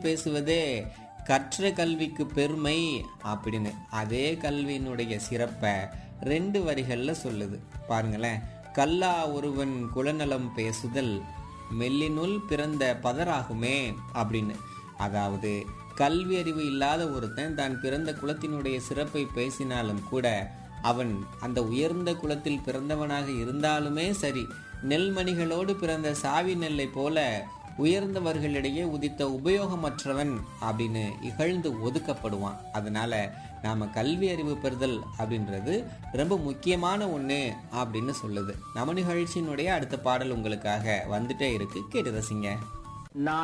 பேசுவதே கற்ற கல்விக்கு பெருமை அப்படின்னு அதே கல்வியினுடைய சிறப்பை ரெண்டு வரிகள்ல சொல்லுது பாருங்களேன் கல்லா ஒருவன் குலநலம் பேசுதல் மெல்லினுள் பிறந்த பதராகுமே அப்படின்னு அதாவது கல்வி அறிவு இல்லாத ஒருத்தன் தான் பிறந்த குலத்தினுடைய சிறப்பை பேசினாலும் கூட அவன் அந்த உயர்ந்த குலத்தில் பிறந்தவனாக இருந்தாலுமே சரி நெல்மணிகளோடு பிறந்த சாவி நெல்லை போல உயர்ந்தவர்களிடையே உதித்த உபயோகமற்றவன் அப்படின்னு இகழ்ந்து ஒதுக்கப்படுவான் அதனால நாம கல்வி அறிவு பெறுதல் அப்படின்றது ரொம்ப முக்கியமான ஒண்ணு அப்படின்னு சொல்லுது நம்ம நிகழ்ச்சியினுடைய அடுத்த பாடல் உங்களுக்காக வந்துட்டே இருக்கு கேட்டு ரசிங்க நான்